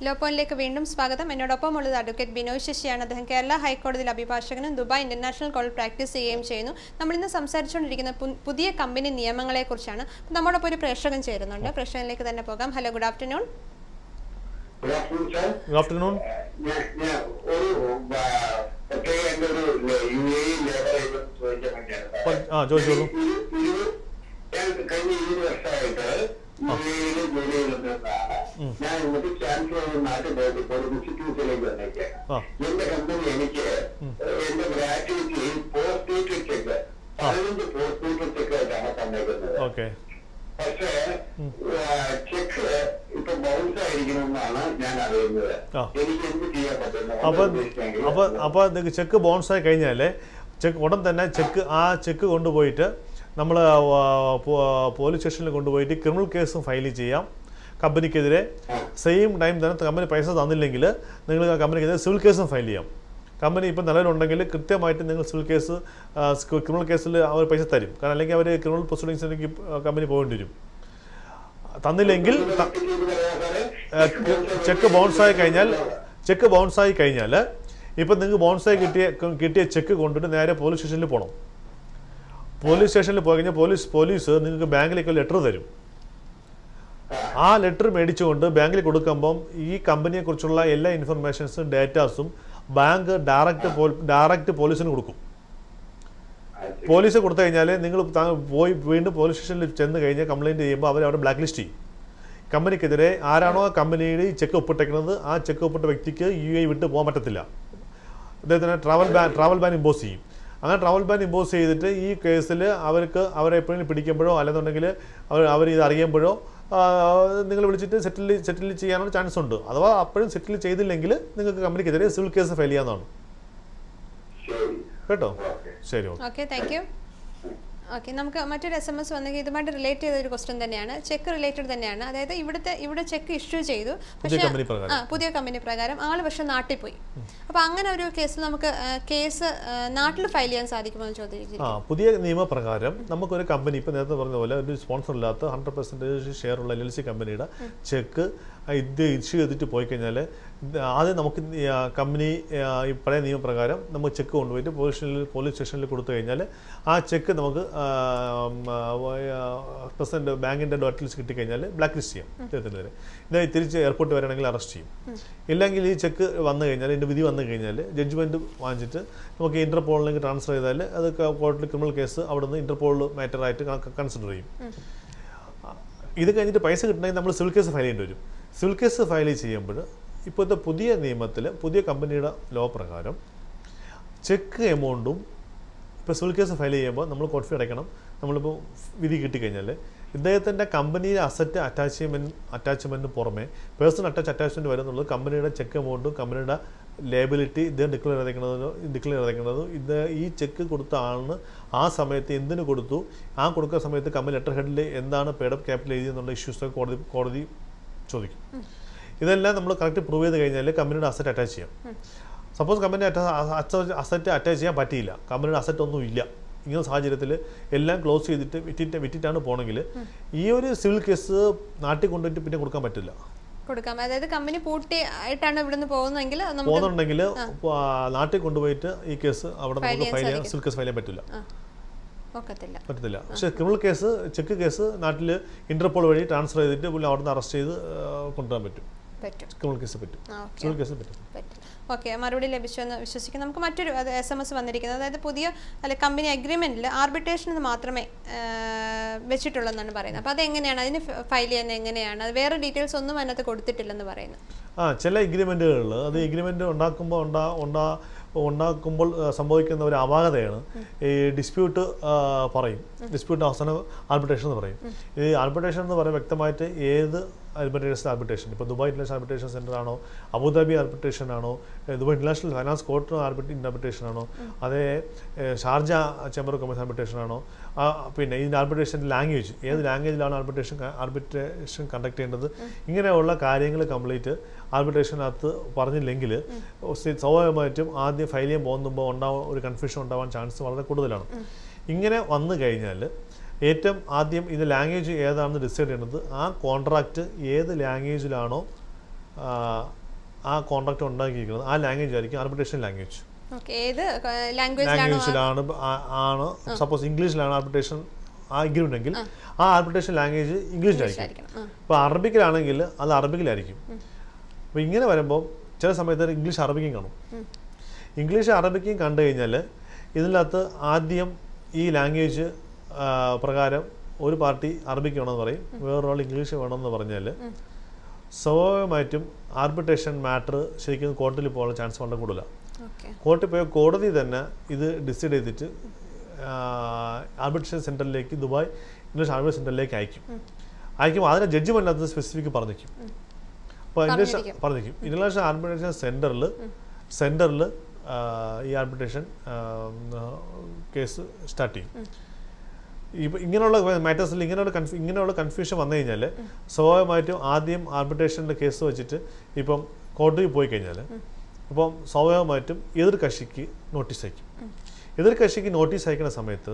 Law പോയിന്റിലേക്ക് വീണ്ടും സ്വാഗതം എന്നോടൊപ്പം ഉള്ളത് അഡ്വക്കേറ്റ് ബിനോയ് ശശിയാണ് അദ്ദേഹം കേരള ഹൈക്കോടതിയിൽ അഭിഭാഷകനും ദുബായ് ഇന്റർനാഷണൽ കോളിൽ പ്രാക്ടീസ് ചെയ്യുകയും ചെയ്യുന്നു നമ്മളിന്ന് സംസാരിച്ചുകൊണ്ടിരിക്കുന്ന പു- പുതിയ കമ്പനി നിയമങ്ങളെക്കുറിച്ചാണ് അപ്പോൾ നമ്മോടൊപ്പം ഒരു പ്രേക്ഷകൻ ചേരുന്നുണ്ട് പ്രേക്ഷകനിലേക്ക് തന്നെ പോകാം hello good afternoon good afternoon sir good afternoon ഞാൻ ഞാൻ ഒരു ആ, പ്രത്യേക എൻ്റെ ഒരു യു എ ലേബർ ഏജന്റ് ചോദിക്കാൻ വേണ്ടിയാണ് ആ ചോദിച്ചോളൂ ഇരു- ഇരു- ഞാൻ കഴിഞ്ഞ ഇരുപത് വർഷമായിട്ട് യു എയിൽ ജോലി ചെയ്തിരുന്നതാണ് ഞാൻ ഇങ്ങോട്ട് ചാൻസലർ നാട്ടിൽ പോയിട്ട് ഇപ്പോൾ ഒരു ഇൻസ്റ്റിറ്റ്യൂട്ടിലേക്ക് വന്നേക്കാണ് ആ. എന്റെ കമ്പനി എനിക്ക് എന്റെ ഗ്രാറ്റുവിറ്റി പോസ്റ്റ് ചെക്ക് പതിനഞ്ച് പോസ്റ്റ് ചെക്ക് ആയിട്ടാണ് തന്നേക്കുന്നത് ഓക്കെ പക്ഷേ ചെക്ക് ഇപ്പൊ ബൗൺസ് ആയിരിക്കണമെന്നാണ് ഞാൻ അറിയുന്നത് ആ. എനിക്ക് എന്ത് ചെയ്യാൻ പറ്റുന്നു അപ്പോൾ അപ്പോൾ അപ്പോൾ നിങ്ങൾക്ക് ചെക്ക് ബൗൺസ് ആയി കഴിഞ്ഞാൽ ചെക്ക് ഉടൻ തന്നെ ചെക്ക് ആ ചെക്ക് കൊണ്ടുപോയിട്ട് നമ്മൾ പോലീസ് സ്റ്റേഷനിൽ കൊണ്ടുപോയിട്ട് ക്രിമിനൽ കേസും ഫയൽ ചെയ്യാം കമ്പനിക്കെതിരെ സെയിം ടൈം തന്നെ കമ്പനി പൈസ തന്നില്ലെങ്കിൽ നിങ്ങൾ ആ കമ്പനിക്കെതിരെ സിവിൽ കേസും ഫയൽ ചെയ്യാം കമ്പനി ഇപ്പം നിലവിലുണ്ടെങ്കിൽ കൃത്യമായിട്ട് നിങ്ങൾ സിവിൽ കേസ് ക്രിമിനൽ കേസിൽ അവർ പൈസ തരും കാരണം അല്ലെങ്കിൽ അവർ ക്രിമിനൽ പ്രൊസീഡിങ്സിലേക്ക് കമ്പനി പോകേണ്ടി വരും തന്നില്ലെങ്കിൽ ത- ചെക്ക് ബൗൺസ് ആയി കഴിഞ്ഞാൽ ചെക്ക് ബൗൺസ് ആയി കഴിഞ്ഞാൽ ഇപ്പം നിങ്ങൾക്ക് ബൗൺസ് ആയി കിട്ടിയ കിട്ടിയ ചെക്ക് കൊണ്ടിട്ട് നേരെ പോലീസ് സ്റ്റേഷനിൽ പോകണം പോലീസ് സ്റ്റേഷനിൽ പോയി കഴിഞ്ഞാൽ പോലീസ് പോലീസ് നിങ്ങൾക്ക് ബാങ്കിലേക്ക് ലെറ്റർ തരും ആ ലെറ്റർ മേടിച്ചുകൊണ്ട് ബാങ്കിൽ കൊടുക്കുമ്പം ഈ കമ്പനിയെക്കുറിച്ചുള്ള എല്ലാ ഇൻഫർമേഷൻസും ഡേറ്റാസും ബാങ്ക് ഡയറക്റ്റ് ഡയറക്റ്റ് പോലീസിന് കൊടുക്കും പോലീസ് കൊടുത്തു കഴിഞ്ഞാൽ നിങ്ങൾ താ- പോയി വീണ്ടും പോലീസ് സ്റ്റേഷനിൽ ചെന്ന് കഴിഞ്ഞ് കംപ്ലയിൻറ്റ് ചെയ്യുമ്പോൾ അവർ അവിടെ ബ്ലാക്ക് ലിസ്റ്റ് ചെയ്യും കമ്പനിക്കെതിരെ ആരാണോ ആ കമ്പനിയുടെ ഈ ചെക്ക് ഒപ്പിട്ടേക്കുന്നത് ആ ചെക്ക് ഒപ്പിട്ട വ്യക്തിക്ക് യു എ വിട്ട് പോകാൻ പറ്റത്തില്ല അദ്ദേഹത്തിന് travel ban travel ban impose ചെയ്യും അങ്ങനെ ട്രാവൽ ബാൻ ഇമ്പോസ് ചെയ്തിട്ട് ഈ കേസിൽ അവർക്ക് അവരെ എപ്പോഴും പിടിക്കുമ്പോഴോ അല്ലെന്നുണ്ടെങ്കിൽ അവർ അവർ ഇത് അറിയുമ്പോഴോ നിങ്ങൾ വിളിച്ചിട്ട് സെറ്റിൽ സെറ്റിൽ ചെയ്യാനുള്ള ചാൻസ് ഉണ്ട് അഥവാ അപ്പോഴും സെറ്റിൽ ചെയ്തില്ലെങ്കിൽ നിങ്ങൾക്ക് കമ്പനിക്കെതിരെ സിവിൽ കേസ് ഫയൽ ചെയ്യാവുന്നതാണ് ശരി കേട്ടോ ഓക്കെ ശരി okay okay thank you okay നമുക്ക് മറ്റൊരു എസ് എം എസ് വന്നെങ്കിൽ ഇതുമായിട്ട് റിലേറ്റ് ചെയ്ത ഒരു ക്വസ്റ്റ്യൻ തന്നെയാണ് ചെക്ക് റിലേറ്റഡ് തന്നെയാണ് അതായത് ഇവിടുത്തെ ഇവിടെ ചെക്ക് ഇഷ്യൂ ചെയ്തു പുതിയ കമ്പനി പ്രകാരം. ആ പുതിയ കമ്പനി പ്രകാരം ആള് പക്ഷെ നാട്ടിൽ പോയി അപ്പൊ അങ്ങനെ ഒരു കേസിൽ നമുക്ക് കേസ് നാട്ടിൽ ഫയൽ ചെയ്യാൻ സാധിക്കുമോ എന്ന് ചോദിച്ചിരിക്കും ആ പുതിയ നിയമപ്രകാരം നമുക്കൊരു കമ്പനി ഇപ്പം നേരത്തെ പറഞ്ഞ പോലെ ഒരു സ്പോൺസർ ഇല്ലാത്ത ഹൺഡ്രഡ് പെർസെൻറ്റേജ് ഷെയർ ഉള്ള എൽ എൽ സി കമ്പനിയുടെ ചെക്ക് ഇത് ഇഷ്യൂ ചെയ്തിട്ട് പോയി കഴിഞ്ഞാൽ ആദ്യം നമുക്ക് ഈ, ആ, കമ്പനി ആ, ഈ പഴയ നിയമപ്രകാരം നമുക്ക് ചെക്ക് കൊണ്ടുപോയിട്ട് പോലീസ് സ്റ്റേഷനിൽ പോലീസ് സ്റ്റേഷനിൽ കൊടുത്തു കഴിഞ്ഞാൽ ആ ചെക്ക് നമുക്ക് പ്രസിഡന്റ് ബാങ്കിൻ്റെ ഡോട്ടിൽ കിട്ടിക്കഴിഞ്ഞാൽ ബ്ലാക്ക് ലിസ്റ്റ് ചെയ്യാം ഇദ്ദേഹത്തിനെതിരെ ഇത് തിരിച്ച് എയർപോർട്ട് വരണമെങ്കിൽ അറസ്റ്റ് ചെയ്യും ഇല്ലെങ്കിൽ ഈ ചെക്ക് വന്നു കഴിഞ്ഞാൽ ഇതിൻ്റെ വിധി വന്നു കഴിഞ്ഞാൽ ജഡ്ജ്മെൻറ്റ് വാങ്ങിച്ചിട്ട് നമുക്ക് ഇന്റർപോളിലേക്ക് ട്രാൻസ്ഫർ ചെയ്താൽ അത് കോർട്ടിൽ ക്രിമിനൽ കേസ് അവിടെ നിന്ന് ഇന്റർപോളിൽ മാറ്ററായിട്ട് കൺസിഡർ ചെയ്യും ഇത് കഴിഞ്ഞിട്ട് പൈസ കിട്ടണമെങ്കിൽ നമ്മൾ സിവിൽ കേസ് ഫയൽ ചെയ്യേണ്ടി വരും സിവിൽ കേസ് ഫയൽ ചെയ്യുമ്പോൾ ഇപ്പോഴത്തെ പുതിയ നിയമത്തിൽ പുതിയ കമ്പനിയുടെ ലോ പ്രകാരം ചെക്ക് എമൗണ്ടും ഇപ്പോൾ സിവിൽ കേസ് ഫയൽ ചെയ്യുമ്പോൾ നമ്മൾ കോർട്ട് ഫീ അടയ്ക്കണം നമ്മളിപ്പോൾ വിധി കിട്ടിക്കഴിഞ്ഞാൽ ഇദ്ദേഹത്തിൻ്റെ കമ്പനിയുടെ അസറ്റ് അറ്റാച്ച്മെൻറ്റ് അറ്റാച്ച്മെൻറ്റിന് പുറമെ പേഴ്സണൽ അറ്റാച്ച് അറ്റാച്ച്മെൻറ്റ് വരുന്നുള്ളത് കമ്പനിയുടെ ചെക്ക് എമൗണ്ടും കമ്പനിയുടെ ലേബിലിറ്റി ഇദ്ദേഹം ഡിക്ലെയർ ചെയ്തേക്കുന്നതോ ഡിക്ലെയർ ചെയ്തേക്കുന്നതും ഇത് ഈ ചെക്ക് കൊടുത്ത ആളിന് ആ സമയത്ത് എന്തിന് കൊടുത്തു ആ കൊടുക്കുന്ന സമയത്ത് കമ്പനി ലെറ്റർ ഹെഡിൽ എന്താണ് പേഡപ്പ് ക്യാപിറ്റൽ എഴുതിയെന്നുള്ള ഇഷ്യൂസ് കോടതി കോടതി ചോദിക്കും ഇതെല്ലാം നമ്മൾ കറക്റ്റ് പ്രൂവ് ചെയ്ത് കഴിഞ്ഞാൽ കമ്പനിയുടെ അസറ്റ് അറ്റാച്ച് ചെയ്യാം സപ്പോസ് കമ്പനി അസറ്റ് അറ്റാച്ച് ചെയ്യാൻ പറ്റിയില്ല കമ്പനിയുടെ അസറ്റ് ഒന്നും ഇല്ല ഇങ്ങനെ സാഹചര്യത്തിൽ എല്ലാം ക്ലോസ് ചെയ്തിട്ട് വിറ്റിട്ട് വിറ്റിട്ടാണ് പോകണമെങ്കിൽ ഈ ഒരു സിവിൽ കേസ് നാട്ടിൽ കൊണ്ടുപോയിട്ട് പിന്നെ കൊടുക്കാൻ പറ്റില്ല കൊടുക്കാം അതായത് കമ്പനി പൂട്ടി ആയിട്ടാണ് ഇവിടുന്ന് പോകുന്നതെങ്കിൽ അത് നമുക്ക് പോകുന്നുണ്ടെങ്കിൽ നാട്ടിൽ കൊണ്ടുപോയിട്ട് ഈ കേസ് അവിടെ File നമുക്ക് ചെയ്യാൻ ഫയൽ ചെയ്യാൻ സാധിക്കും. സിവിൽ കേസ് ഫയൽ ചെയ്യാൻ പറ്റില്ല ആ ഒക്കത്തില്ല പറ്റത്തില്ല പക്ഷേ ക്രിമിനൽ കേസ് ചെക്ക് കേസ് നാട്ടിൽ ഇന്റർപോൾ വഴി ട്രാൻസ്ഫർ ചെയ്തിട്ട് പുള്ളി അവിടെ നിന്ന് അറസ്റ്റ് ചെയ്ത് ആ, കൊണ്ടുവരാൻ പറ്റും പറ്റും ക്രിമിനൽ കേസ് പറ്റും ആ ഓക്കെ സിവിൽ കേസിൽ പറ്റും പറ്റും ഓക്കെ മറുപടി ലഭിച്ചുവെന്ന് വിശ്വസിക്കുന്നു നമുക്ക് മറ്റൊരു എസ് എം എസ് വന്നിരിക്കുന്നത് അതായത് പുതിയ അല്ലെ കമ്പനി അഗ്രിമെന്റിൽ ആർബിട്രേഷൻ മാത്രമേ ആ, വെച്ചിട്ടുള്ളതെന്നാണ് പറയുന്നത് അപ്പോൾ അതെങ്ങനെയാണ് അതിന് ഫയൽ ചെയ്യുന്നത് എങ്ങനെയാണ് അത് വേറെ ഡീറ്റെയിൽസ് ഒന്നും അതിനകത്ത് കൊടുത്തിട്ടില്ലെന്ന് പറയുന്നു ആ ചില എഗ്രിമെൻറ്റുകളിൽ അത് എഗ്രിമെൻ്റ് ഉണ്ടാക്കുമ്പോൾ ഉണ്ടാ ഉണ്ടാ ഉണ്ടാക്കുമ്പോൾ ആ, സംഭവിക്കുന്ന ഒരു അപാകതയാണ് ഈ ഡിസ്പ്യൂട്ട് പറയും ഡിസ്പ്യൂട്ട് അവസാനം ആർബിട്രേഷൻ എന്ന് പറയും ഈ ആർബിട്രേഷൻ എന്ന് പറയുന്നത് വ്യക്തമായിട്ട് ഏത് ആർബിട്രേഷൻ ആർബിട്രേഷൻ ഇപ്പോൾ ദുബായ് ഇന്റർനാഷണൽ ആർബിട്രേഷൻ സെൻ്റർ ആണോ അബുദാബി ആർബിട്രേഷൻ ആണോ ഏ, Dubai international finance court arbit arbitration ആണോ അതേ ഏ, Sharjah chamber of commerce arbitration ആണോ ആ, പിന്നെ ഇതിൻ്റെ ആർബിട്രേഷൻ ലാംഗ്വേജ് ഏത് ലാംഗ്വേജിലാണ് ആർബിട്രേഷൻ ആർബിട്രേഷൻ കണ്ടക്ട് ചെയ്യേണ്ടത് ഇങ്ങനെയുള്ള കാര്യങ്ങൾ കംപ്ലീറ്റ് ആർബിട്രേഷനകത്ത് പറഞ്ഞില്ലെങ്കിൽ സ്വാഭാവികമായിട്ടും ആദ്യം ഫയൽ ചെയ്യാൻ പോകുമ്പോൾ ഉണ്ടാവാൻ ഒരു കൺഫ്യൂഷൻ ഉണ്ടാവാൻ ചാൻസ് വളരെ കൂടുതലാണ് ഇങ്ങനെ വന്നു കഴിഞ്ഞാൽ ഏറ്റവും ആദ്യം ഇത് ലാംഗ്വേജ് ഏതാണെന്ന് ഡിസൈഡ് ചെയ്യുന്നത് ആ കോൺട്രാക്റ്റ് ഏത് ലാംഗ്വേജിലാണോ ആ കോൺട്രാക്ട് ഉണ്ടാക്കിയിരിക്കുന്നത് ആ ലാംഗ്വേജ് ആയിരിക്കും ആർബിട്രേഷൻ ലാംഗ്വേജ് ഓക്കെ ഏത് ലാംഗ്വേജിലാണോ ലാംഗ്വേജിലാണ് ആ- ആണ് സപ്പോസ് ഇംഗ്ലീഷിലാണ് ആർബിട്രേഷൻ ആ എഗ്രിമെൻ്റ് എങ്കിൽ ആ ആർബിട്രേഷൻ ലാംഗ്വേജ് ഇംഗ്ലീഷിലായിരിക്കും ആയിരിക്കണം ആ. ഇപ്പോൾ അറബിക്കിലാണെങ്കിൽ അത് അറബിക്കിലായിരിക്കും അപ്പോൾ ഇങ്ങനെ വരുമ്പോൾ ചില സമയത്ത് ഇംഗ്ലീഷ് അറബിക്കും കാണും ഇംഗ്ലീഷ് അറബിക്കും കണ്ടു കഴിഞ്ഞാൽ ഇതിനകത്ത് ആദ്യം ഈ ലാംഗ്വേജ് പ്രകാരം ഒരു പാർട്ടി അറബിക്ക് വേണമെന്ന് പറയും വേറൊരാൾ ഇംഗ്ലീഷ് വേണമെന്ന് പറഞ്ഞാൽ സ്വാഭാവികമായിട്ടും ആർബിട്രേഷൻ മാറ്റർ ശരിക്കും കോർട്ടിൽ പോകാനുള്ള ചാൻസ് വളരെ കൂടുതലാണ് ഓക്കെ കോർട്ടിൽ പോയ കോടതി തന്നെ ഇത് ഡിസൈഡ് ചെയ്തിട്ട് ആർബിട്രേഷൻ സെൻറ്ററിലേക്ക് ദുബായ് ഇംഗ്ലീഷ് ആർബിട്രേഷൻ സെൻറ്ററിലേക്ക് അയക്കും അയക്കുമ്പോൾ അതിനെ ജഡ്ജ്മെൻ്റ് അത് സ്പെസിഫിക് പറഞ്ഞിരിക്കും അപ്പോൾ ഇംഗ്ലീഷ് പറഞ്ഞിരിക്കും. പറഞ്ഞിരിക്കും ഇന്റർനാഷണൽ ആർബിട്രേഷൻ സെൻറ്ററിൽ സെൻറ്ററിൽ ഈ ആർബിട്രേഷൻ കേസ് സ്റ്റാർട്ട് ചെയ്യും ഇപ്പം ഇങ്ങനെയുള്ള മാറ്റേഴ്സിൽ ഇങ്ങനെയുള്ള കൺഫ്യൂ ഇങ്ങനെയുള്ള കൺഫ്യൂഷൻ വന്നു കഴിഞ്ഞാൽ സ്വാഭാവികമായിട്ടും ആദ്യം ആർബിട്രേഷൻ്റെ കേസ് വെച്ചിട്ട് ഇപ്പം കോടതിയിൽ പോയി കഴിഞ്ഞാൽ അപ്പം സ്വാഭാവികമായിട്ടും എതിർ കക്ഷിക്ക് നോട്ടീസ് അയക്കും എതിർ കക്ഷിക്ക് നോട്ടീസ് അയക്കുന്ന സമയത്ത്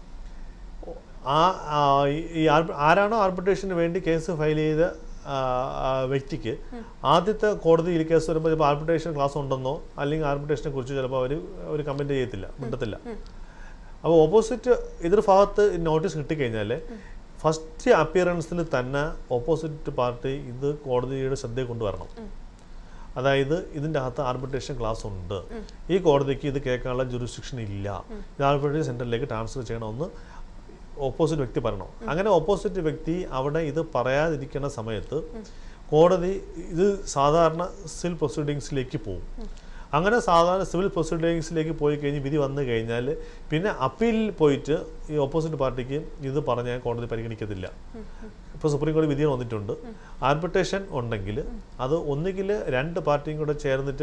ആ ആ, ഈ- ഈ ആർബി- ആരാണോ ആർബിട്രേഷന് വേണ്ടി കേസ് ഫയൽ ചെയ്ത ആ, ആ വ്യക്തിക്ക് ആദ്യത്തെ കോടതിയിൽ കേസ് വരുമ്പോൾ ചിലപ്പോൾ ആർബിട്രേഷൻ ക്ലാസ് ഉണ്ടെന്നോ അല്ലെങ്കിൽ ആർബിട്രേഷനെ കുറിച്ച് ചിലപ്പോൾ അവർ ഒരു കമൻറ്റ് ചെയ്യത്തില്ല മിണ്ടത്തില്ല അപ്പോൾ ഓപ്പോസിറ്റ് എതിർ ഭാഗത്ത് നോട്ടീസ് കിട്ടിക്കഴിഞ്ഞാൽ ഫസ്റ്റ് അപ്പിയറൻസിൽ തന്നെ ഓപ്പോസിറ്റ് പാർട്ടി ഇത് കോടതിയുടെ ശ്രദ്ധയിൽ കൊണ്ടുവരണം അതായത് ഇതിൻ്റെ അകത്ത് ആർബിട്രേഷൻ ക്ലാസ് ഉണ്ട് ഈ കോടതിക്ക് ഇത് കേൾക്കാനുള്ള ജുറിസ്ഡിക്ഷൻ ഇല്ല ഇത് ആർബിട്രേഷൻ സെൻറ്ററിലേക്ക് ട്രാൻസ്ഫർ ചെയ്യണമെന്ന് ഓപ്പോസിറ്റ് വ്യക്തി പറയണം അങ്ങനെ ഓപ്പോസിറ്റ് വ്യക്തി അവിടെ ഇത് പറയാതിരിക്കുന്ന സമയത്ത് കോടതി ഇത് സാധാരണ സിവിൽ പ്രൊസീഡിങ്സിലേക്ക് പോകും അങ്ങനെ സാധാരണ സിവിൽ പ്രൊസീഡിങ്സിലേക്ക് പോയി കഴിഞ്ഞ് വിധി വന്നു കഴിഞ്ഞാൽ പിന്നെ അപ്പീലിൽ പോയിട്ട് ഈ ഓപ്പോസിറ്റ് പാർട്ടിക്ക് ഇത് പറഞ്ഞാൽ കോടതി പരിഗണിക്കത്തില്ല ഇപ്പോൾ സുപ്രീം കോടതി വിധി വന്നിട്ടുണ്ട് ആർബിട്രേഷൻ ഉണ്ടെങ്കിൽ അത് ഒന്നുകിൽ രണ്ട് പാർട്ടിയും കൂടെ ചേർന്നിട്ട്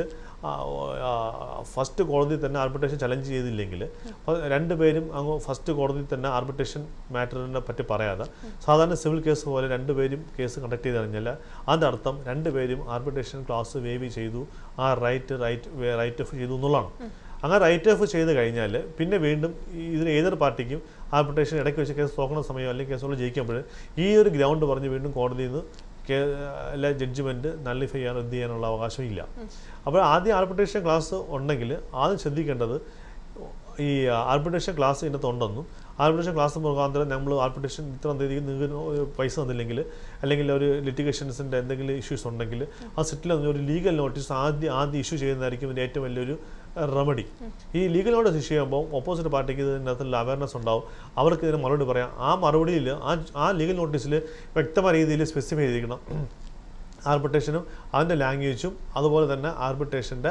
ഫസ്റ്റ് കോടതി തന്നെ ആർബിട്രേഷൻ ചലഞ്ച് ചെയ്തില്ലെങ്കിൽ അപ്പോൾ രണ്ടുപേരും അങ്ങ് ഫസ്റ്റ് കോടതി തന്നെ ആർബിട്രേഷൻ മാറ്ററിനെ പറ്റി പറയാതെ സാധാരണ സിവിൽ കേസ് പോലെ രണ്ടുപേരും കേസ് കണ്ടക്ട് ചെയ്ത് കഴിഞ്ഞാൽ അതിൻ്റെ അർത്ഥം രണ്ടുപേരും ആർബിട്രേഷൻ ക്ലാസ് വേവ് ചെയ്തു ആ റൈറ്റ് റൈറ്റ് റൈറ്റ് ഓഫ് ചെയ്തു എന്നുള്ളതാണ് അങ്ങനെ റൈറ്റ് ഓഫ് ചെയ്ത് കഴിഞ്ഞാൽ പിന്നെ വീണ്ടും ഈ ഇതിന് ഏതൊരു പാർട്ടിക്കും ആർബിട്രേഷൻ ഇടയ്ക്ക് വെച്ച് കേസ് തോക്കണ സമയം അല്ലെങ്കിൽ കേസുകൾ ജയിക്കുമ്പോൾ ഈ ഒരു ഗ്രൗണ്ട് പറഞ്ഞ് വീണ്ടും കോടതിയിൽ നിന്ന് കേ എല്ലാ ജഡ്ജ്മെൻറ്റ് നള്ളിഫൈ ചെയ്യാൻ എന്ത് ചെയ്യാനുള്ള അവകാശമില്ല അപ്പോൾ ആദ്യം ആർബിട്രേഷൻ ക്ലാസ് ഉണ്ടെങ്കിൽ ആദ്യം ശ്രദ്ധിക്കേണ്ടത് ഈ ആർബിട്രേഷൻ ക്ലാസ് ഇതിനകത്ത് ഉണ്ടെന്നും ആർബിട്രേഷൻ ക്ലാസ് മുഖാന്തരം നമ്മൾ ആർബിട്രേഷൻ ഇത്ര തീയതി നിങ്ങൾക്ക് ഒരു പൈസ തന്നില്ലെങ്കിൽ അല്ലെങ്കിൽ ഒരു ലിറ്റിഗേഷൻസിൻ്റെ എന്തെങ്കിലും ഇഷ്യൂസ് ഉണ്ടെങ്കിൽ ആ സെറ്റിൽ ഒരു ലീഗൽ നോട്ടീസ് ആദ്യം ആദ്യം ഇഷ്യൂ ചെയ്യുന്നതായിരിക്കും ഇതിൻ്റെ ഏറ്റവും വലിയൊരു റെമഡി ഈ ലീഗൽ നോട്ടീസ് ഇഷ്യൂ ചെയ്യുമ്പോൾ ഓപ്പോസിറ്റ് പാർട്ടിക്ക് ഇതിനകത്തുള്ള അവയർനെസ് ഉണ്ടാവും അവർക്ക് ഇതിന് മറുപടി പറയാം ആ മറുപടിയിൽ ആ ആ ലീഗൽ നോട്ടീസിൽ വ്യക്തമായ രീതിയിൽ സ്പെസിഫൈ ചെയ്തിരിക്കണം ആർബിട്രേഷനും അതിൻ്റെ ലാംഗ്വേജും അതുപോലെ തന്നെ ആർബിട്രേഷൻ്റെ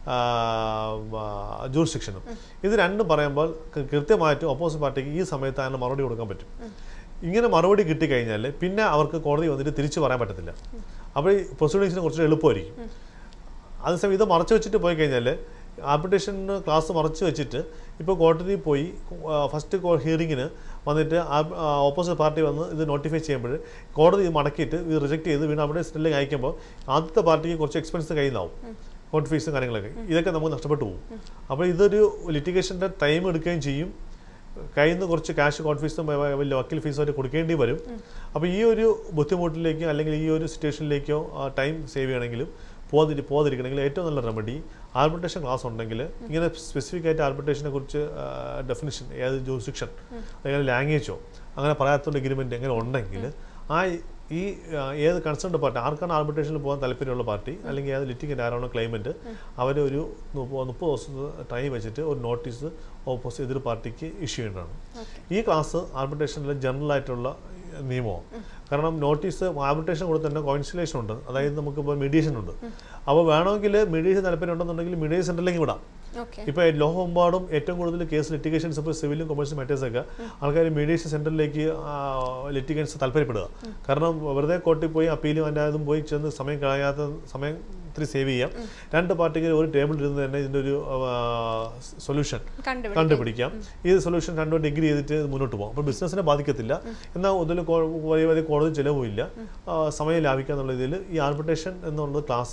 ജൂറിസ്ഡിക്ഷനും ഇത് രണ്ടും പറയുമ്പോൾ കൃ- കൃത്യമായിട്ട് ഓപ്പോസിറ്റ് പാർട്ടിക്ക് ഈ സമയത്ത് അതിന് മറുപടി കൊടുക്കാൻ പറ്റും ഇങ്ങനെ മറുപടി കിട്ടിക്കഴിഞ്ഞാൽ പിന്നെ അവർക്ക് കോടതി വന്നിട്ട് തിരിച്ചു പറയാൻ പറ്റത്തില്ല അപ്പോൾ ഈ പ്രൊസീഡിങ്സിന് കുറച്ച് എളുപ്പമായിരിക്കും അതേസമയം ഇത് മറച്ചു വെച്ചിട്ട് പോയി കഴിഞ്ഞാൽ ആർബിട്രേഷന് ക്ലാസ് മറച്ചു വെച്ചിട്ട് ഇപ്പോൾ കോടതി പോയി ഫസ്റ്റ് ഹിയറിങ്ങിന് വന്നിട്ട് ഓപ്പോസിറ്റ് പാർട്ടി വന്ന് ഇത് നോട്ടിഫൈ ചെയ്യുമ്പോൾ കോടതി ഇത് മടക്കിയിട്ട് ഇത് റിജക്ട് ചെയ്ത് വീണ്ടും അവിടെ സെറ്റിലേക്ക് അയക്കുമ്പോൾ ആദ്യത്തെ പാർട്ടിക്ക് കുറച്ച് എക്സ്പെൻസ് കയ്യിൽ നിന്നാവും കോർട്ട് ഫീസും കാര്യങ്ങളൊക്കെ ഇതൊക്കെ നമുക്ക് നഷ്ടപ്പെട്ടു പോകും അപ്പോൾ ഇതൊരു ലിറ്റിഗേഷൻ്റെ ടൈം എടുക്കുകയും ചെയ്യും കയ്യിൽ നിന്ന് കുറച്ച് ക്യാഷ് കോർട്ട് ഫീസും വ- വലിയ വക്കീൽ ഫീസും ഒക്കെ കൊടുക്കേണ്ടി വരും അപ്പോൾ ഈ ഒരു ബുദ്ധിമുട്ടിലേക്കോ അല്ലെങ്കിൽ ഈ ഒരു സിറ്റുവേഷനിലേക്കോ ടൈം സേവ് ചെയ്യണമെങ്കിലും പോകാതിരി പോകാതിരിക്കണമെങ്കിൽ ഏറ്റവും നല്ല റെമഡി ആർബിട്രേഷൻ ക്ലാസ് ഉണ്ടെങ്കിൽ ഇങ്ങനെ സ്പെസിഫിക് ആയിട്ട് ആർബിട്രേഷനെ കുറിച്ച് ഡെഫിനിഷൻ ഏത് ജൂറിസ്ഡിക്ഷൻ അല്ലെങ്കിൽ ലാംഗ്വേജോ അങ്ങനെ പറയാത്തുള്ള എഗ്രിമെൻ്റ് എങ്ങനെ ഉണ്ടെങ്കിൽ ആ ഈ ആ, ഏത് കൺസേൺഡ് പാർട്ടി ആർക്കാണ് ആർബിട്രേഷനിൽ പോകാൻ താല്പര്യമുള്ള പാർട്ടി അല്ലെങ്കിൽ ഏത് ലിറ്റിഗൻ്റ് ആരാണോ ക്ലെയിമൻറ്റ് അവർ ഒരു മുപ്പ- മുപ്പത് ദിവസത്തെ ടൈം വെച്ചിട്ട് ഒരു നോട്ടീസ് ഓപ്പോസിറ്റ് എതിർ പാർട്ടിക്ക് ഇഷ്യൂ ചെയ്യേണ്ടതാണ് ഈ ക്ലാസ് ആർബിട്രേഷനിലെ ജനറൽ ആയിട്ടുള്ള നിയമമാണ് കാരണം നോട്ടീസ് ആർബിട്രേഷൻ കൂടെ തന്നെ കോൺസിലേഷൻ ഉണ്ട് അതായത് നമുക്കിപ്പോൾ മീഡിയേഷൻ ഉണ്ട് അപ്പോൾ വേണമെങ്കിൽ മീഡിയേഷൻ താല്പര്യം ഉണ്ടെന്നുണ്ടെങ്കിൽ മീഡിയേഷൻ സെൻറ്ററിലേക്ക് വിടാം ഓക്കെ ഇപ്പോൾ ലോകമെമ്പാടും ഏറ്റവും കൂടുതൽ കേസ് ലിറ്റിഗേഷൻസ് ഇപ്പോൾ സിവിലും കൊമേഴ്സ്യൽ മാറ്റേഴ്സൊക്കെ ആൾക്കാർ മീഡിയേഷൻ സെൻറ്ററിലേക്ക് ലിറ്റിഗൻസ് താല്പര്യപ്പെടുക കാരണം വെറുതെ കോർട്ടിൽ പോയി അപ്പീലും അതിൻ്റെ അതും പോയി ചെന്ന് സമയം കളയാത്ത സമയം ഇത്തിരി സേവ് ചെയ്യാം രണ്ട് പാർട്ടിക്ക് ഒരു ടേബിളിൽ ഇരുന്ന് തന്നെ ഇതിൻ്റെ ഒരു സൊല്യൂഷൻ കണ്ടുപിടിക്കും കണ്ടുപിടിക്കാം ഈ സൊല്യൂഷൻ രണ്ടും ഡിഗ്രി ചെയ്തിട്ട് ഇത് മുന്നോട്ട് പോകും അപ്പോൾ ബിസിനസ്സിനെ ബാധിക്കത്തില്ല എന്നാൽ ഒന്നിലും വലിയ വലിയ കോടതി ചിലവുമില്ല ആ, സമയം ലാഭിക്കുക എന്നുള്ള ഇതിൽ ഈ ആർബിട്രേഷൻ എന്നുള്ളത് ക്ലാസ്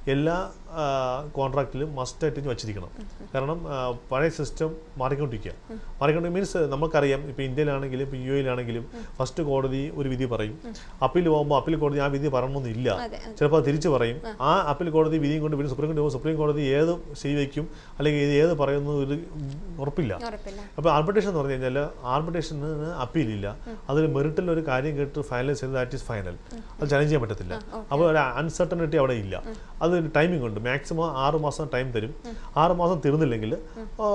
എല്ലാ കോൺട്രാക്റ്റിലും മസ്റ്റായിട്ട് വച്ചിരിക്കണം കാരണം ആ, പഴയ സിസ്റ്റം മാറിക്കൊണ്ടിരിക്കുക മാറിക്കൊണ്ട് മീൻസ് നമുക്കറിയാം ഇപ്പോൾ ഇന്ത്യയിലാണെങ്കിലും ഇപ്പോൾ യു എയിലാണെങ്കിലും ഫസ്റ്റ് കോടതി ഒരു വിധി പറയും അപ്പീൽ പോകുമ്പോൾ അപ്പീൽ കോടതി ആ വിധി പറയണമെന്നില്ല അതെ ചിലപ്പോൾ അത് തിരിച്ച് പറയും ആ അപ്പീൽ കോടതി വിധിയും കൊണ്ട് പിന്നെ സുപ്രീം കോടതി പോകും സുപ്രീം കോടതി ഏത് ശരിവയ്ക്കും അല്ലെങ്കിൽ ഇത് ഏത് പറയുന്നു ഒരു ഉറപ്പില്ല ഉറപ്പില്ല അപ്പോൾ ആർബിട്രേഷൻ എന്ന് പറഞ്ഞു കഴിഞ്ഞാൽ ആർബിട്രേഷന് അപ്പീലില്ല അതിൽ മെറിറ്റിൽ ഒരു കാര്യം കേട്ട് ഫൈനലൈസ് ചെയ്ത് ദാറ്റ് ഈസ് ഫൈനൽ അത് ചലഞ്ച് ചെയ്യാൻ പറ്റത്തില്ല അപ്പോൾ ഒരു അൺസർട്ടനിറ്റി അവിടെ ഇല്ല അത് ടൈമിംഗ് ഉണ്ട് മാക്സിമം ആറ് മാസം ടൈം തരും ആറ് മാസം തീർന്നില്ലെങ്കിൽ ഓ,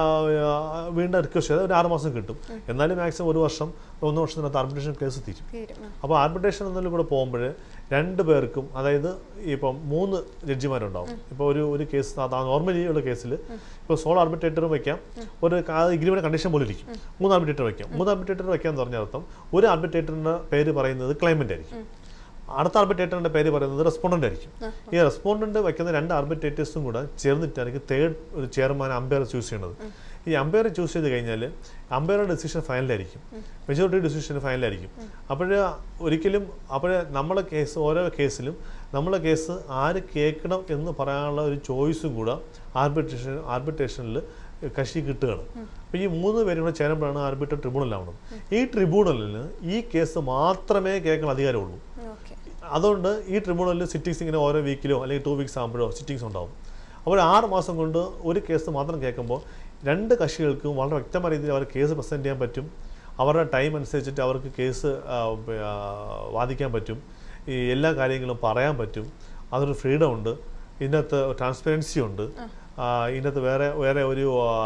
ആ, വീണ്ടും റിക്വസ്റ്റ് ചെയ്ത് ഒരു ആറ് മാസം കിട്ടും എന്നാലും മാക്സിമം ഒരു വർഷം ഒന്ന് വർഷത്തിനകത്ത് ആർബിട്രേഷൻ കേസ് തീരും തീരും ആ. അപ്പോൾ ആർബിട്രേഷൻ എന്നതിൽ കൂടെ പോകുമ്പോൾ രണ്ട് പേർക്കും അതായത് ഇപ്പം മൂന്ന് ജഡ്ജിമാരുണ്ടാവും ഇപ്പോൾ ഒരു ഒരു കേസ് നോർമലി ഉള്ള കേസിൽ ഇപ്പോൾ സോൾ ആർബിട്രേറ്ററും വയ്ക്കാം ഒരു എഗ്രിമെന്റ് കണ്ടീഷൻ പോലെ ഇരിക്കും മൂന്ന് ആർബിട്രേറ്റർ വയ്ക്കാം മൂന്ന് ആർബിട്രേറ്റർ വയ്ക്കാന്ന് പറഞ്ഞ അർത്ഥം ഒരു ആർബിട്രേറ്ററിന്റെ പേര് പറയുന്നത് ക്ലൈമന്റ് ആയിരിക്കും അടുത്ത ആർബിട്രേറ്ററിന്റെ പേര് പറയുന്നത് റെസ്പോണ്ടന്റ് ആയിരിക്കും ഈ റെസ്പോണ്ടന്റ് വയ്ക്കുന്ന രണ്ട് ആർബിട്രേറ്റേഴ്സും കൂടെ ചേർന്നിട്ടായിരിക്കും തേർഡ് ഒരു ചെയർമാൻ അമ്പയർ ചൂസ് ചെയ്യുന്നത് ഈ അമ്പയർ ചൂസ് ചെയ്ത് കഴിഞ്ഞാൽ അമ്പയറുടെ ഡിസിഷൻ ഫൈനലായിരിക്കും മെജോറിറ്റി ഡിസിഷൻ ഫൈനലായിരിക്കും അപ്പോൾ ഒരിക്കലും അപ്പോൾ നമ്മളെ കേസ് ഓരോ കേസിലും നമ്മളെ കേസ് ആര് കേൾക്കണം എന്ന് പറയാനുള്ള ഒരു ചോയ്സും കൂടെ ആർബിട്രേഷൻ ആർബിട്രേഷനിൽ കക്ഷി കിട്ടുകയാണ് അപ്പോൾ ഈ മൂന്ന് പേരും കൂടെ ചേരുമ്പോഴാണ് ആർബിട്രേറ്റ് ട്രിബ്യൂണലാവുന്നത് ഈ ട്രിബ്യൂണലിന് ഈ കേസ് മാത്രമേ കേൾക്കാൻ അധികാരമുള്ളൂ ഓക്കെ അതുകൊണ്ട് ഈ ട്രിബ്യൂണലിൽ സിറ്റിങ്സ് ഇങ്ങനെ ഓരോ വീക്കിലോ അല്ലെങ്കിൽ ടു വീക്സ് ആകുമ്പോഴോ സിറ്റിങ്സ് ഉണ്ടാവും അപ്പോൾ ആറ് മാസം കൊണ്ട് ഒരു കേസ് മാത്രം കേൾക്കുമ്പോൾ രണ്ട് കക്ഷികൾക്കും വളരെ വ്യക്തമായ രീതിയിൽ അവർ കേസ് പ്രസൻറ്റ് ചെയ്യാൻ പറ്റും അവരുടെ ടൈം അനുസരിച്ചിട്ട് അവർക്ക് കേസ് ആ, പ- ആ, വാദിക്കാൻ പറ്റും ഈ എല്ലാ കാര്യങ്ങളും പറയാൻ പറ്റും അതൊരു ഫ്രീഡം ഉണ്ട് ഇതിനകത്ത് ട്രാൻസ്പെറൻസി ഉണ്ട് ആ, ഇതിനകത്ത് വേറെ വേറെ ഒരു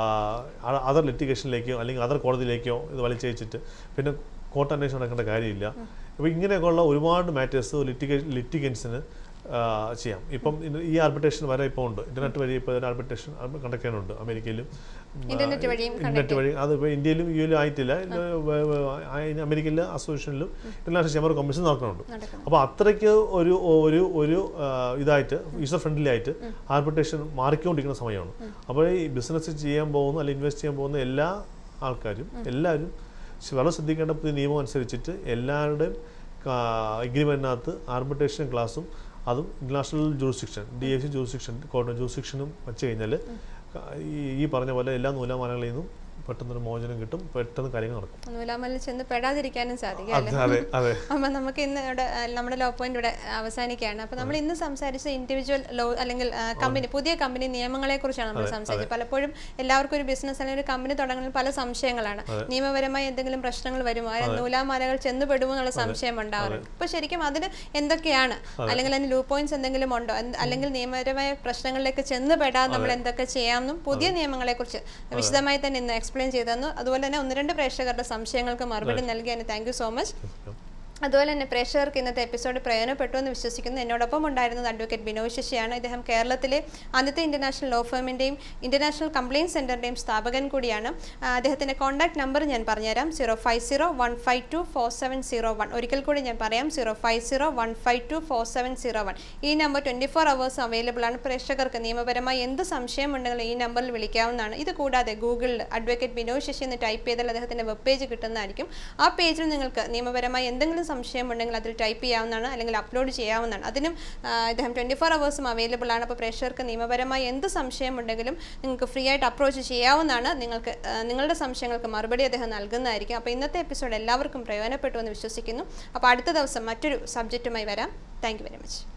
അതർ ലിറ്റിഗേഷനിലേക്കോ അല്ലെങ്കിൽ അതർ കോടതിയിലേക്കോ ഇത് വലിച്ചയച്ചിട്ട് പിന്നെ കോർട്ട് അന്വേഷണം നടക്കേണ്ട കാര്യമില്ല അപ്പോൾ ഇങ്ങനെയൊക്കെയുള്ള ഒരുപാട് മാറ്റേഴ്സ് ലിറ്റിഗേ ലിറ്റിഗൻസിന് ചെയ്യാം ഇപ്പം ഇത് ഈ ആർബിട്രേഷൻ വരെ ഇപ്പോൾ ഉണ്ട് ഇന്റർനെറ്റ് വഴി ഇപ്പോൾ ആർബിട്രേഷൻ കണ്ടക്ട് ചെയ്യാനുണ്ട് അമേരിക്കയിലും ഉം, ഇന്റർനെറ്റ് വഴിയും ഇന്റർനെറ്റ് വഴി അത് ഇപ്പോൾ ഇന്ത്യയിലും യു എയിലും ആയിട്ടില്ല ഇത് വേ- വേ- ആ, ഇനി അമേരിക്കയിലെ അസോസിയേഷനിലും ഇന്റർനാഷണൽ ചേംബർ കമ്മീഷൻ നടക്കുന്നുണ്ട് നടക്കുന്നു അപ്പോൾ അത്രയ്ക്ക് ഒരു ഒരു ഒരു ആ, ഇതായിട്ട് യൂസർ ഫ്രണ്ട്ലി ആയിട്ട് ആർബിട്രേഷൻ മാറിക്കൊണ്ടിരിക്കുന്ന സമയമാണ് അപ്പോൾ ഈ ബിസിനസ് ചെയ്യാൻ പോകുന്ന അല്ലെങ്കിൽ ഇൻവെസ്റ്റ് ചെയ്യാൻ പോകുന്ന എല്ലാ ആൾക്കാരും എല്ലാവരും ശ- വളരെ ശ്രദ്ധിക്കേണ്ട പുതിയ നിയമം അനുസരിച്ചിട്ട് എല്ലാവരുടെയും എഗ്രിമെൻറ്റിനകത്ത് ആർബിട്രേഷൻ ക്ലാസ്സും അതും international jurisdiction D F C jurisdiction court ജൂറിസ്ഡിക്ഷനും വെച്ച് കഴിഞ്ഞാൽ ഈ ഈ പറഞ്ഞ പോലെ എല്ലാ നൂലാമാലകളിൽ നിന്നും പെട്ടെന്നൊരു മോചനം കിട്ടും പെട്ടെന്ന് കാര്യങ്ങൾ നടക്കും നൂലാമലിൽ ചെന്ന് പെടാതിരിക്കാനും സാധിക്കും അല്ലേ അതെ അതെ അപ്പം നമുക്ക് ഇന്ന് ഇവിടെ ആ, നമ്മുടെ ലോ പോയിന്റ് ഇവിടെ അവസാനിക്കുകയാണ് അപ്പോൾ നമ്മൾ ഇന്ന് സംസാരിച്ച ഇൻഡിവിജ്വൽ ലോ അല്ലെങ്കിൽ കമ്പനി പുതിയ കമ്പനി നിയമങ്ങളെ കുറിച്ചാണ് നമ്മൾ സംസാരിച്ചത് പലപ്പോഴും എല്ലാവർക്കും ഒരു ബിസിനസ് അല്ലെങ്കിൽ ഒരു കമ്പനി തുടങ്ങുന്നതിൽ പല സംശയങ്ങളാണ് നിയമപരമായി എന്തെങ്കിലും പ്രശ്നങ്ങൾ വരുമോ അതിന് നൂലാമാലകൾ ചെന്നുപെടുമോ എന്നുള്ള സംശയം ഉണ്ടാവാറുണ്ട് അപ്പോൾ ശരിക്കും അതിന് എന്തൊക്കെയാണ് അല്ലെങ്കിൽ അതിന് ലൂ പോയിന്റ്സ് എന്തെങ്കിലും ഉണ്ടോ എന്ത് അല്ലെങ്കിൽ നിയമപരമായ പ്രശ്നങ്ങളിലേക്ക് ചെന്നുപെടാതെ നമ്മൾ എന്തൊക്കെ ചെയ്യാമെന്നും പുതിയ നിയമങ്ങളെ കുറിച്ച് വിശദമായി തന്നെ ഇന്ന് എക്സ്പ്ലെയിൻ ചെയ്തു തന്നു അതുപോലെ തന്നെ ഒന്ന് രണ്ട് പ്രേക്ഷകരുടെ സംശയങ്ങൾക്ക് മറുപടി നൽകിയതിന് താങ്ക് യു സോ മച്ച് അതുപോലെ തന്നെ പ്രേക്ഷകർക്ക് ഇന്നത്തെ എപ്പിസോഡ് പ്രയോജനപ്പെട്ടു എന്ന് വിശ്വസിക്കുന്നു എന്നോടൊപ്പം ഉണ്ടായിരുന്നത് അഡ്വക്കേറ്റ് ബിനോയ് ശശിയാണ് ഇദ്ദേഹം കേരളത്തിലെ ആദ്യത്തെ ഇന്റർനാഷണൽ ലോ ഫേമിൻ്റെയും ഇന്റർനാഷണൽ കംപ്ലയിൻറ്റ് സെന്ററിൻ്റെയും സ്ഥാപകൻ കൂടിയാണ് ആ, അദ്ദേഹത്തിന്റെ കോൺടാക്ട് നമ്പർ ഞാൻ പറഞ്ഞുതരാം zero five zero one five two four seven zero one ഒരിക്കൽ കൂടി ഞാൻ പറയാം zero five zero one five two four seven zero one ഈ number twenty four hours available ആണ് പ്രേക്ഷകർക്ക് നിയമപരമായി എന്ത് സംശയമുണ്ടെങ്കിലും ഈ നമ്പറിൽ വിളിക്കാവുന്നതാണ് ഇത് കൂടാതെ ഗൂഗിളിൽ അഡ്വക്കേറ്റ് ബിനോയ് ശശി എന്ന് ടൈപ്പ് ചെയ്താൽ അദ്ദേഹത്തിന്റെ വെബ് പേജ് കിട്ടുന്നതായിരിക്കും ആ പേജിൽ നിങ്ങൾക്ക് നിയമപരമായി എന്തെങ്കിലും സംശയമുണ്ടെങ്കിൽ അതിൽ ടൈപ്പ് ചെയ്യാവുന്നതാണ് അല്ലെങ്കിൽ അപ്ലോഡ് ചെയ്യാവുന്നതാണ് അതിനും ആ, ഇദ്ദേഹം ട്വൻറ്റി ഫോർ അവേഴ്സും അവൈലബിൾ ആണ് അപ്പോൾ പ്രേക്ഷകർക്ക് നിയമപരമായി എന്ത് സംശയമുണ്ടെങ്കിലും നിങ്ങൾക്ക് ഫ്രീ ആയിട്ട് അപ്രോച്ച് ചെയ്യാവുന്നതാണ് നിങ്ങൾക്ക് ആ, നിങ്ങളുടെ സംശയങ്ങൾക്ക് മറുപടി അദ്ദേഹം നൽകുന്നതായിരിക്കും അപ്പോൾ ഇന്നത്തെ എപ്പിസോഡ് എല്ലാവർക്കും പ്രയോജനപ്പെട്ടു എന്ന് വിശ്വസിക്കുന്നു അപ്പോൾ അടുത്ത ദിവസം മറ്റൊരു സബ്ജക്റ്റുമായി വരാം താങ്ക് യു വെരി മച്ച്